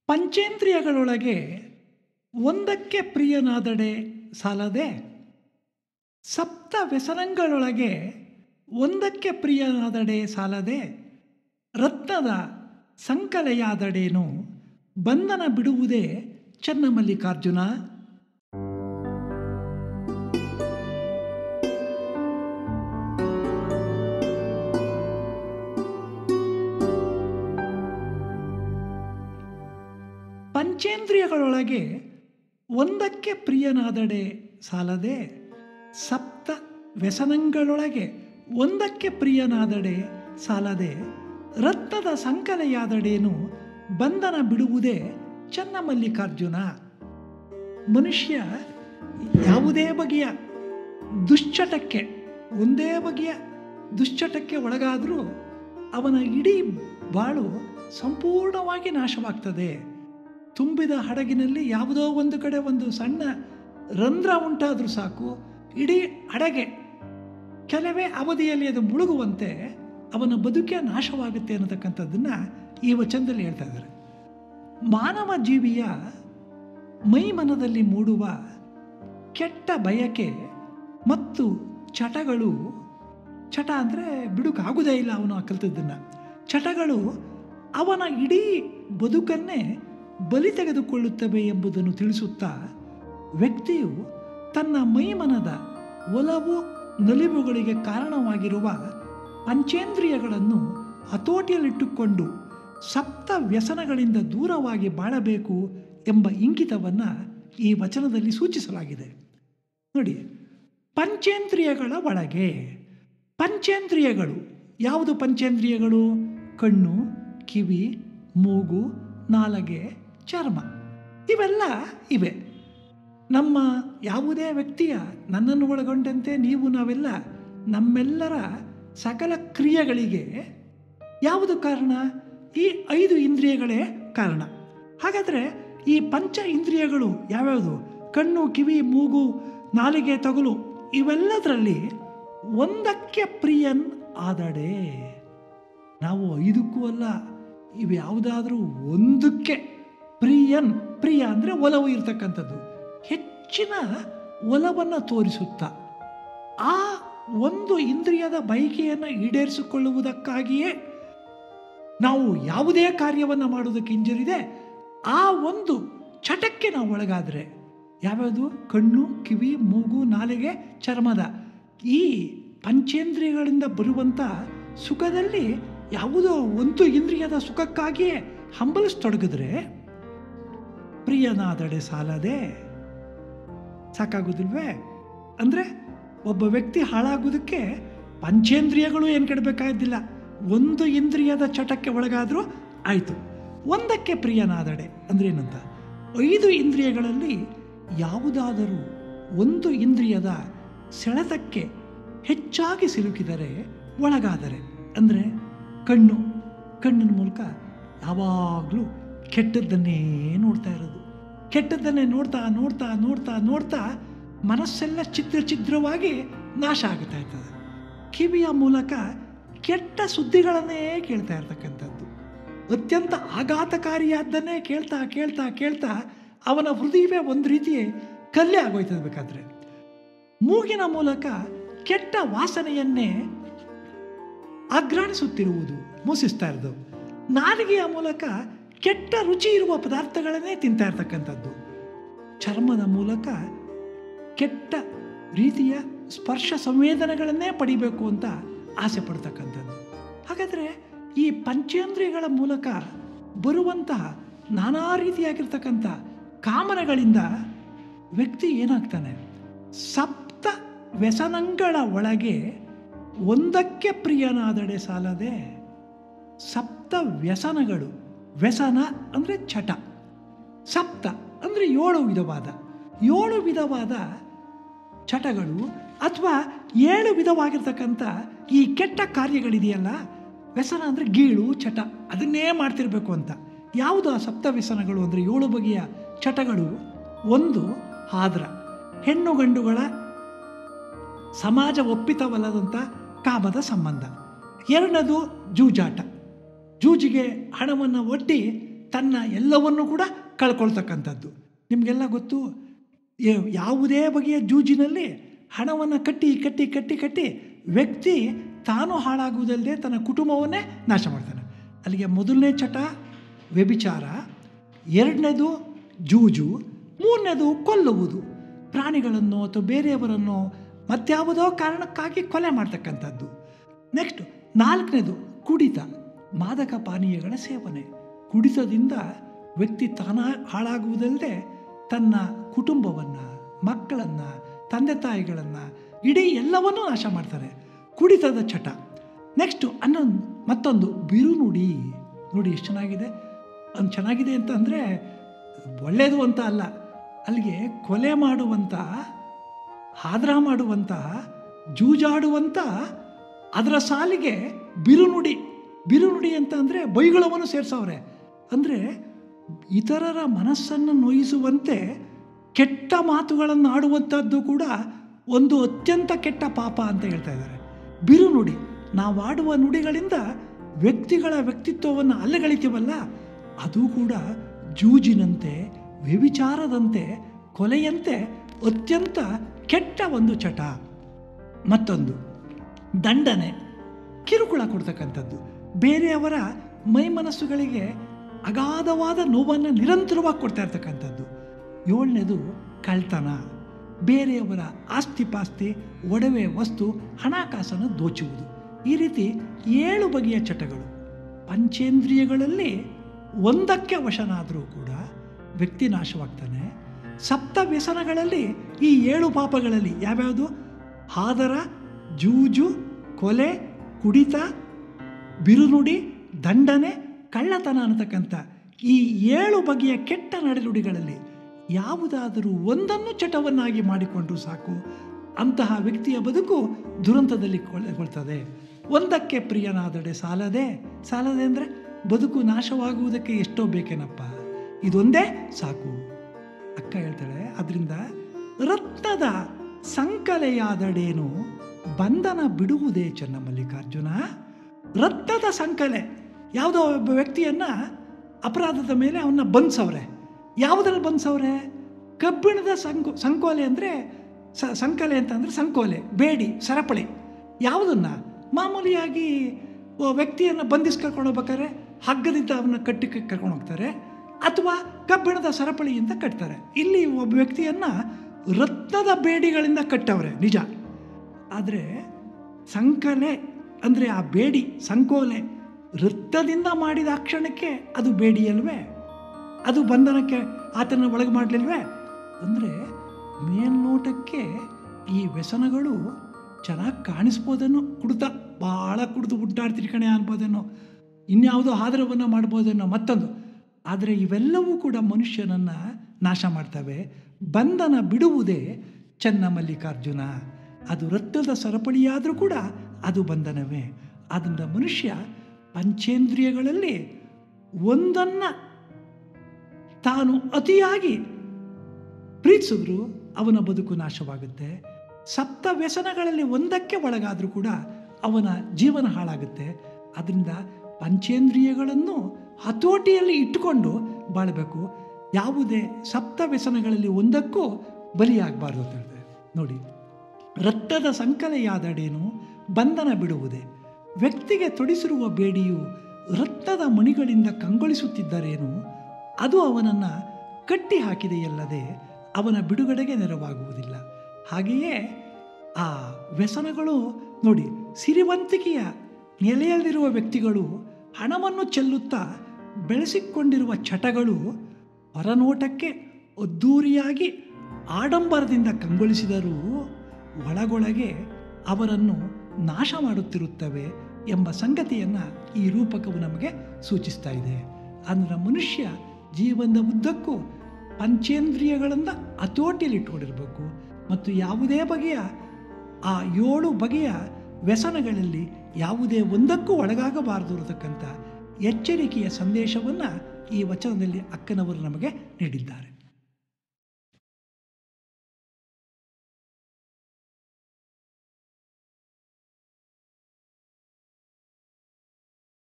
ಪಂಚೇಂದ್ರಿಯಗಳೊಳಗೆ ಒಂದಕ್ಕೆ ಪ್ರಿಯನಾದಡೆ ಸಾಲದೆ ಸಪ್ತ ವ್ಯಸನಗಳೊಳಗೆ ಒಂದಕ್ಕೆ ಪ್ರಿಯನಾದಡೆ ಸಾಲದೆ ರತ್ನದ ಸಂಕಲೆಯಾದಡೇನು ಬಂಧನ ಬಿಡುವುದೇ ಚನ್ನಮಲ್ಲಿಕಾರ್ಜುನ ಪಂಚೇಂದ್ರಿಯಗಳೊಳಗೆ ಒಂದಕ್ಕೆ ಪ್ರಿಯನಾದಡೆ ಸಾಲದೆ ಸಪ್ತ ವ್ಯಸನಗಳೊಳಗೆ ಒಂದಕ್ಕೆ ಪ್ರಿಯನಾದಡೆ ಸಾಲದೆ ರತ್ನದ ಸಂಕಲೆಯಾದಡೇನು ಬಂಧನ ಬಿಡುವುದೇ ಚನ್ನಮಲ್ಲಿಕಾರ್ಜುನ ಮನುಷ್ಯ ಯಾವುದೇ ಬಗೆಯ ದುಶ್ಚಟಕ್ಕೆ ಒಂದೇ ಬಗೆಯ ದುಶ್ಚಟಕ್ಕೆ ಒಳಗಾದರೂ ಅವನ ಇಡೀ ಬಾಳು ಸಂಪೂರ್ಣವಾಗಿ ನಾಶವಾಗ್ತದೆ ತುಂಬಿದ ಹಡಗಿನಲ್ಲಿ ಯಾವುದೋ ಒಂದು ಕಡೆ ಒಂದು ಸಣ್ಣ ರಂಧ್ರ ಉಂಟಾದರೂ ಸಾಕು ಇಡೀ ಹಡಗೆ ಕೆಲವೇ ಅವಧಿಯಲ್ಲಿ ಅದು ಮುಳುಗುವಂತೆ ಅವನ ಬದುಕೆ ನಾಶವಾಗುತ್ತೆ ಅನ್ನತಕ್ಕಂಥದ್ದನ್ನು ಈ ವಚನದಲ್ಲಿ ಹೇಳ್ತಾ ಇದ್ದಾರೆ ಮಾನವ ಜೀವಿಯ ಮೈಮನದಲ್ಲಿ ಮೂಡುವ ಕೆಟ್ಟ ಬಯಕೆ ಮತ್ತು ಚಟಗಳು ಚಟ ಅಂದರೆ ಬಿಡುಕಾಗುವುದೇ ಇಲ್ಲ ಅವನು ಕಲಿತದ್ದನ್ನು ಚಟಗಳು ಅವನ ಇಡೀ ಬದುಕನ್ನೇ ಬಲಿ ತೆಗೆದುಕೊಳ್ಳುತ್ತವೆ ಎಂಬುದನ್ನು ತಿಳಿಸುತ್ತಾ ವ್ಯಕ್ತಿಯು ತನ್ನ ಮೈಮನದ ಒಲವು ನಲಿವುಗಳಿಗೆ ಕಾರಣವಾಗಿರುವ ಪಂಚೇಂದ್ರಿಯಗಳನ್ನು ಹತೋಟಿಯಲ್ಲಿಟ್ಟುಕೊಂಡು ಸಪ್ತ ವ್ಯಸನಗಳಿಂದ ದೂರವಾಗಿ ಬಾಳಬೇಕು ಎಂಬ ಇಂಗಿತವನ್ನು ಈ ವಚನದಲ್ಲಿ ಸೂಚಿಸಲಾಗಿದೆ ನೋಡಿ ಪಂಚೇಂದ್ರಿಯಗಳ ಒಳಗೆ ಪಂಚೇಂದ್ರಿಯಗಳು ಯಾವುದು ಪಂಚೇಂದ್ರಿಯಗಳು ಕಣ್ಣು ಕಿವಿ ಮೂಗು ನಾಲಗೆ ಚರ್ಮ ಇವೆಲ್ಲ ಇವೆ ನಮ್ಮ ಯಾವುದೇ ವ್ಯಕ್ತಿಯ ನನ್ನನ್ನು ಒಳಗೊಂಡಂತೆ ನೀವು ನಾವೆಲ್ಲ ನಮ್ಮೆಲ್ಲರ ಸಕಲ ಕ್ರಿಯೆಗಳಿಗೆ ಯಾವುದು ಕಾರಣ ಈ ಐದು ಇಂದ್ರಿಯಗಳೇ ಕಾರಣ ಹಾಗಾದರೆ ಈ ಪಂಚ ಇಂದ್ರಿಯಗಳು ಯಾವ್ಯಾವುದು ಕಣ್ಣು ಕಿವಿ ಮೂಗು ನಾಲಿಗೆ ತಗುಲು ಇವೆಲ್ಲದರಲ್ಲಿ ಒಂದಕ್ಕೆ ಪ್ರಿಯನ್ ಆದಡೆ ನಾವು ಐದಕ್ಕೂ ಅಲ್ಲ ಇವು ಯಾವುದಾದ್ರೂ ಒಂದಕ್ಕೆ ಪ್ರಿಯನ್ ಪ್ರಿಯ ಅಂದರೆ ಒಲವು ಇರತಕ್ಕಂಥದ್ದು ಹೆಚ್ಚಿನ ಒಲವನ್ನು ತೋರಿಸುತ್ತಾ ಆ ಒಂದು ಇಂದ್ರಿಯದ ಬಯಕೆಯನ್ನು ಈಡೇರಿಸಿಕೊಳ್ಳುವುದಕ್ಕಾಗಿಯೇ ನಾವು ಯಾವುದೇ ಕಾರ್ಯವನ್ನು ಮಾಡೋದಕ್ಕೆ ಹಿಂಜರಿದೆ ಆ ಒಂದು ಚಟಕ್ಕೆ ನಾವು ಒಳಗಾದರೆ ಯಾವ್ಯಾವುದು ಕಣ್ಣು ಕಿವಿ ಮೂಗು ನಾಲಿಗೆ ಚರ್ಮದ ಈ ಪಂಚೇಂದ್ರಿಯಗಳಿಂದ ಬರುವಂಥ ಸುಖದಲ್ಲಿ ಯಾವುದೋ ಒಂದು ಇಂದ್ರಿಯದ ಸುಖಕ್ಕಾಗಿಯೇ ಹಂಬಲಿಸ್ತೊಡಗಿದ್ರೆ ಪ್ರಿಯನಾದಡೆ ಸಾಲದೆ ಸಾಕಾಗೋದಿಲ್ವೇ ಅಂದರೆ ಒಬ್ಬ ವ್ಯಕ್ತಿ ಹಾಳಾಗೋದಕ್ಕೆ ಪಂಚೇಂದ್ರಿಯಗಳು ಏನು ಕೆಡಬೇಕಾಗಿದ್ದಿಲ್ಲ ಒಂದು ಇಂದ್ರಿಯದ ಚಟಕ್ಕೆ ಒಳಗಾದರೂ ಆಯಿತು ಒಂದಕ್ಕೆ ಪ್ರಿಯನಾದಡೆ ಅಂದರೆ ಏನಂತ ಐದು ಇಂದ್ರಿಯಗಳಲ್ಲಿ ಯಾವುದಾದರೂ ಒಂದು ಇಂದ್ರಿಯದ ಸೆಳೆತಕ್ಕೆ ಹೆಚ್ಚಾಗಿ ಸಿಲುಕಿದರೆ ಒಳಗಾದರೆ ಅಂದರೆ ಕಣ್ಣು ಕಣ್ಣಿನ ಮೂಲಕ ಯಾವಾಗಲೂ ಕೆಟ್ಟದ್ದನ್ನೇ ನೋಡ್ತಾ ಇರೋದು ಕೆಟ್ಟದ್ದನ್ನೇ ನೋಡ್ತಾ ನೋಡ್ತಾ ನೋಡ್ತಾ ನೋಡ್ತಾ ಮನಸ್ಸೆಲ್ಲ ಛಿದ್ರ ಛಿದ್ರವಾಗಿ ನಾಶ ಆಗುತ್ತಾ ಇರ್ತದೆ ಕಿವಿಯ ಮೂಲಕ ಕೆಟ್ಟ ಸುದ್ದಿಗಳನ್ನೇ ಕೇಳ್ತಾ ಇರ್ತಕ್ಕಂಥದ್ದು ಅತ್ಯಂತ ಆಘಾತಕಾರಿಯಾದ್ದನ್ನೇ ಕೇಳ್ತಾ ಕೇಳ್ತಾ ಕೇಳ್ತಾ ಅವನ ಹೃದಯವೇ ಒಂದು ರೀತಿ ಕಲ್ಲೇ ಆಗೋಯ್ತದೆ ಬೇಕಾದ್ರೆ ಮೂಗಿನ ಮೂಲಕ ಕೆಟ್ಟ ವಾಸನೆಯನ್ನೇ ಅಗ್ರಾಣಿಸುತ್ತಿರುವುದು ಮೂಸಿಸ್ತಾ ಇರೋದು ನಾಲಿಗೆಯ ಮೂಲಕ ಕೆಟ್ಟ ರುಚಿ ಇರುವ ಪದಾರ್ಥಗಳನ್ನೇ ತಿಂತಾ ಇರ್ತಕ್ಕಂಥದ್ದು ಚರ್ಮದ ಮೂಲಕ ಕೆಟ್ಟ ರೀತಿಯ ಸ್ಪರ್ಶ ಸಂವೇದನೆಗಳನ್ನೇ ಪಡಿಬೇಕು ಅಂತ ಆಸೆ ಪಡ್ತಕ್ಕಂಥದ್ದು ಹಾಗಾದರೆ ಈ ಪಂಚೇಂದ್ರಿಯಗಳ ಮೂಲಕ ಬರುವಂತಹ ನಾನಾ ರೀತಿಯಾಗಿರ್ತಕ್ಕಂಥ ಕಾಮನೆಗಳಿಂದ ವ್ಯಕ್ತಿ ಏನಾಗ್ತಾನೆ ಸಪ್ತ ವ್ಯಸನಗಳ ಒಳಗೆ ಒಂದಕ್ಕೆ ಪ್ರಿಯನಾದಡೆ ಸಾಲದೆ ಸಪ್ತ ವ್ಯಸನಗಳು ವ್ಯಸನ ಅಂದರೆ ಚಟ ಸಪ್ತ ಅಂದರೆ ಏಳು ವಿಧವಾದ ಏಳು ವಿಧವಾದ ಚಟಗಳು ಅಥವಾ ಏಳು ವಿಧವಾಗಿರ್ತಕ್ಕಂಥ ಈ ಕೆಟ್ಟ ಕಾರ್ಯಗಳಿದೆಯಲ್ಲ ವ್ಯಸನ ಅಂದರೆ ಗೀಳು ಚಟ ಅದನ್ನೇ ಮಾಡ್ತಿರ್ಬೇಕು ಅಂತ ಯಾವುದು ಆ ಸಪ್ತ ವ್ಯಸನಗಳು ಅಂದರೆ ಏಳು ಬಗೆಯ ಚಟಗಳು ಒಂದು ಆದ್ರ ಹೆಣ್ಣು ಗಂಡುಗಳ ಸಮಾಜ ಒಪ್ಪಿತವಲ್ಲದಂಥ ಕಾಮದ ಸಂಬಂಧ ಎರಡನೇದು ಜೂಜಾಟ ಜೂಜಿಗೆ ಹಣವನ್ನು ಒಡ್ಡಿ ತನ್ನ ಎಲ್ಲವನ್ನು ಕೂಡ ಕಳ್ಕೊಳ್ತಕ್ಕಂಥದ್ದು ನಿಮಗೆಲ್ಲ ಗೊತ್ತು ಯ- ಯಾವುದೇ ಬಗೆಯ ಜೂಜಿನಲ್ಲಿ ಹಣವನ್ನು ಕಟ್ಟಿ ಕಟ್ಟಿ ಕಟ್ಟಿ ಕಟ್ಟಿ ವ್ಯಕ್ತಿ ತಾನು ಹಾಳಾಗುವುದಲ್ಲದೆ ತನ್ನ ಕುಟುಂಬವನ್ನೇ ನಾಶ ಮಾಡ್ತಾನೆ ಅಲ್ಲಿಗೆ ಮೊದಲನೇ ಚಟ ವ್ಯಭಿಚಾರ ಎರಡನೇದು ಜೂಜು ಮೂರನೇದು ಕೊಲ್ಲುವುದು ಪ್ರಾಣಿಗಳನ್ನು ಅಥವಾ ಬೇರೆಯವರನ್ನು ಮತ್ಯಾವುದೋ ಕಾರಣಕ್ಕಾಗಿ ಕೊಲೆ ಮಾಡ್ತಕ್ಕಂಥದ್ದು ನೆಕ್ಸ್ಟ್ ನಾಲ್ಕನೇದು ಕುಡಿತ ಮಾದಕ ಪಾನೀಯಗಳ ಸೇವನೆ ಕುಡಿತದಿಂದ ವ್ಯಕ್ತಿ ತಾನ ಹಾಳಾಗುವುದಲ್ಲದೆ ತನ್ನ ಕುಟುಂಬವನ್ನು ಮಕ್ಕಳನ್ನು ತಂದೆ ತಾಯಿಗಳನ್ನು ಇಡೀ ಎಲ್ಲವನ್ನೂ ನಾಶ ಮಾಡ್ತಾರೆ ಕುಡಿತದ ಚಟ ನೆಕ್ಸ್ಟು ಅನ್ನೊಂದು ಮತ್ತೊಂದು ಬಿರುನುಡಿ ನೋಡಿ ಎಷ್ಟು ಚೆನ್ನಾಗಿದೆ ಅದು ಚೆನ್ನಾಗಿದೆ ಅಂತ ಅಂದರೆ ಒಳ್ಳೆಯದು ಅಂತ ಅಲ್ಲ ಅಲ್ಲಿಗೆ ಕೊಲೆ ಮಾಡುವಂಥ ಆದ್ರ ಮಾಡುವಂಥ ಜೂಜಾಡುವಂಥ ಅದರ ಸಾಲಿಗೆ ಬಿರುನುಡಿ ಬಿರುನುಡಿ ಅಂತ ಅಂದರೆ ಬೈಗುಳವನ್ನು ಸೇರಿಸವ್ರೆ ಅಂದರೆ ಇತರರ ಮನಸ್ಸನ್ನು ನೋಯಿಸುವಂತೆ ಕೆಟ್ಟ ಮಾತುಗಳನ್ನು ಆಡುವಂಥದ್ದು ಕೂಡ ಒಂದು ಅತ್ಯಂತ ಕೆಟ್ಟ ಪಾಪ ಅಂತ ಹೇಳ್ತಾ ಇದ್ದಾರೆ ಬಿರುನುಡಿ ನಾವು ಆಡುವ ನುಡಿಗಳಿಂದ ವ್ಯಕ್ತಿಗಳ ವ್ಯಕ್ತಿತ್ವವನ್ನು ಅಲ್ಲಗಳಿತೀವಲ್ಲ ಅದು ಕೂಡ ಜೂಜಿನಂತೆ ವ್ಯಭಿಚಾರದಂತೆ ಕೊಲೆಯಂತೆ ಅತ್ಯಂತ ಕೆಟ್ಟ ಒಂದು ಚಟ ಮತ್ತೊಂದು ದಂಡನೆ ಕಿರುಕುಳ ಕೊಡ್ತಕ್ಕಂಥದ್ದು ಬೇರೆಯವರ ಮೈ ಮನಸ್ಸುಗಳಿಗೆ ಅಗಾಧವಾದ ನೋವನ್ನು ನಿರಂತರವಾಗಿ ಕೊಡ್ತಾ ಇರ್ತಕ್ಕಂಥದ್ದು ಏಳನೇದು ಕಳ್ತನ ಬೇರೆಯವರ ಆಸ್ತಿ ಪಾಸ್ತಿ ಒಡವೆ ವಸ್ತು ಹಣಕಾಸನ್ನು ದೋಚುವುದು ಈ ರೀತಿ ಏಳು ಬಗೆಯ ಚಟಗಳು ಪಂಚೇಂದ್ರಿಯಗಳಲ್ಲಿ ಒಂದಕ್ಕೆ ವಶನಾದರೂ ಕೂಡ ವ್ಯಕ್ತಿ ನಾಶವಾಗ್ತಾನೆ ಸಪ್ತ ವ್ಯಸನಗಳಲ್ಲಿ ಈ ಏಳು ಪಾಪಗಳಲ್ಲಿ ಯಾವ್ಯಾವುದು ಹಾದರ ಜೂಜು ಕೊಲೆ ಕುಡಿತ ಬಿರುನುಡಿ ದಂಡನೆ ಕಳ್ಳತನ ಅನ್ನತಕ್ಕಂಥ ಈ ಏಳು ಬಗೆಯ ಕೆಟ್ಟ ನಡೆನುಡಿಗಳಲ್ಲಿ ಯಾವುದಾದರೂ ಒಂದನ್ನು ಚಟವನ್ನಾಗಿ ಮಾಡಿಕೊಂಡ್ರೂ ಸಾಕು ಅಂತಹ ವ್ಯಕ್ತಿಯ ಬದುಕು ದುರಂತದಲ್ಲಿ ಕೊಳ್ತದೆ ಒಂದಕ್ಕೆ ಪ್ರಿಯನಾದಡೆ ಸಾಲದೆ ಸಾಲದೆ ಅಂದರೆ ಬದುಕು ನಾಶವಾಗುವುದಕ್ಕೆ ಎಷ್ಟೋ ಬೇಕೇನಪ್ಪ ಇದೊಂದೇ ಸಾಕು ಅಕ್ಕ ಹೇಳ್ತಾಳೆ ಅದರಿಂದ ರತ್ನದ ಸಂಕಲೆಯಾದಡೇನು ಬಂಧನ ಬಿಡುವುದೇ ಚೆನ್ನ ಮಲ್ಲಿಕಾರ್ಜುನ ರತ್ನದ ಸಂಕಲೆ ಯಾವುದೋ ಒಬ್ಬ ವ್ಯಕ್ತಿಯನ್ನು ಅಪರಾಧದ ಮೇಲೆ ಅವನ್ನ ಬಂಧಿಸವ್ರೆ ಯಾವುದ್ರಲ್ಲಿ ಬಂಧಿಸವ್ರೆ ಕಬ್ಬಿಣದ ಸಂಕೋ ಸಂಕೋಲೆ ಅಂದರೆ ಸ ಸಂಕಲೆ ಅಂತಂದರೆ ಸಂಕೋಲೆ ಬೇಡಿ ಸರಪಳಿ ಯಾವುದನ್ನು ಮಾಮೂಲಿಯಾಗಿ ಒ ವ್ಯಕ್ತಿಯನ್ನು ಬಂಧಿಸಿ ಕರ್ಕೊಂಡು ಹೋಗ್ಬೇಕಾದ್ರೆ ಹಗ್ಗದಿಂದ ಅವನ್ನ ಕಟ್ಟಿ ಕರ್ಕೊಂಡು ಹೋಗ್ತಾರೆ ಅಥವಾ ಕಬ್ಬಿಣದ ಸರಪಳಿಯಿಂದ ಕಟ್ತಾರೆ ಇಲ್ಲಿ ಒಬ್ಬ ವ್ಯಕ್ತಿಯನ್ನು ರತ್ನದ ಬೇಡಿಗಳಿಂದ ಕಟ್ಟವ್ರೆ ನಿಜ ಆದರೆ ಸಂಕಲೆ ಅಂದರೆ ಆ ಬೇಡಿ ಸಂಕೋಲೆ ವೃತ್ತದಿಂದ ಮಾಡಿದ ಆ ಕ್ಷಣಕ್ಕೆ ಅದು ಬೇಡಿಯಲ್ವೇ ಅದು ಬಂಧನಕ್ಕೆ ಆತನ ಒಳಗೆ ಮಾಡಲಿಲ್ವೇ ಅಂದರೆ ಮೇಲ್ನೋಟಕ್ಕೆ ಈ ವ್ಯಸನಗಳು ಚೆನ್ನಾಗಿ ಕಾಣಿಸ್ಬೋದೇನೋ ಕುಡ್ತಾ ಭಾಳ ಕುಡಿದು ಉಡ್ಡಾಡ್ತಿರಿ ಕಣೆ ಅನ್ಬೋದೇನೋ ಇನ್ಯಾವುದೋ ಆದರವನ್ನು ಮಾಡ್ಬೋದೇನೋ ಮತ್ತೊಂದು ಆದರೆ ಇವೆಲ್ಲವೂ ಕೂಡ ಮನುಷ್ಯನನ್ನು ನಾಶ ಮಾಡ್ತವೆ ಬಂಧನ ಬಿಡುವುದೇ ಚೆನ್ನ ಮಲ್ಲಿಕಾರ್ಜುನ ಅದು ರಕ್ತದ ಸರಪಳಿಯಾದರೂ ಕೂಡ ಅದು ಬಂಧನವೇ ಆದ್ದರಿಂದ ಮನುಷ್ಯ ಪಂಚೇಂದ್ರಿಯಗಳಲ್ಲಿ ಒಂದನ್ನು ತಾನು ಅತಿಯಾಗಿ ಪ್ರೀತಿಸಿದ್ರು ಅವನ ಬದುಕು ನಾಶವಾಗುತ್ತೆ ಸಪ್ತ ವ್ಯಸನಗಳಲ್ಲಿ ಒಂದಕ್ಕೆ ಒಳಗಾದರೂ ಕೂಡ ಅವನ ಜೀವನ ಹಾಳಾಗುತ್ತೆ ಅದರಿಂದ ಪಂಚೇಂದ್ರಿಯಗಳನ್ನು ಹತೋಟಿಯಲ್ಲಿ ಇಟ್ಟುಕೊಂಡು ಬಾಳಬೇಕು ಯಾವುದೇ ಸಪ್ತ ವ್ಯಸನಗಳಲ್ಲಿ ಒಂದಕ್ಕೂ ಬಲಿಯಾಗಬಾರ್ದು ಅಂತ ಹೇಳ್ತಾರೆ ನೋಡಿ ರಕ್ತದ ಸಂಕಲೆಯಾದಡೇನು ಬಂಧನ ಬಿಡುವುದೇ ವ್ಯಕ್ತಿಗೆ ತೊಡಿಸಿರುವ ಬೇಡಿಯು ರಕ್ತದ ಮಣಿಗಳಿಂದ ಕಂಗೊಳಿಸುತ್ತಿದ್ದರೇನು ಅದು ಅವನನ್ನು ಕಟ್ಟಿ ಹಾಕಿದೆಯಲ್ಲದೆ ಅವನ ಬಿಡುಗಡೆಗೆ ನೆರವಾಗುವುದಿಲ್ಲ ಹಾಗೆಯೇ ಆ ವ್ಯಸನಗಳು ನೋಡಿ ಸಿರಿವಂತಿಕೆಯ ನೆಲೆಯಲ್ಲಿರುವ ವ್ಯಕ್ತಿಗಳು ಹಣವನ್ನು ಚೆಲ್ಲುತ್ತಾ ಬೆಳೆಸಿಕೊಂಡಿರುವ ಚಟಗಳು ಹೊರನೋಟಕ್ಕೆ ಅದ್ದೂರಿಯಾಗಿ ಆಡಂಬರದಿಂದ ಕಂಗೊಳಿಸಿದರೂ ಒಳಗೊಳಗೆ ಅವರನ್ನು ನಾಶ ಮಾಡುತ್ತಿರುತ್ತವೆ ಎಂಬ ಸಂಗತಿಯನ್ನು ಈ ರೂಪಕವು ನಮಗೆ ಸೂಚಿಸ್ತಾ ಇದೆ ಅಂದರೆ ಮನುಷ್ಯ ಜೀವನದ ಉದ್ದಕ್ಕೂ ಪಂಚೇಂದ್ರಿಯಗಳಿಂದ ಹತೋಟಿಯಲ್ಲಿ ಇಟ್ಕೊಂಡಿರಬೇಕು ಮತ್ತು ಯಾವುದೇ ಬಗೆಯ ಆ ಏಳು ಬಗೆಯ ವ್ಯಸನಗಳಲ್ಲಿ ಯಾವುದೇ ಒಂದಕ್ಕೂ ಒಳಗಾಗಬಾರದು ಇರತಕ್ಕಂಥ ಎಚ್ಚರಿಕೆಯ ಸಂದೇಶವನ್ನು ಈ ವಚನದಲ್ಲಿ ಅಕ್ಕನವರು ನಮಗೆ ನೀಡಿದ್ದಾರೆ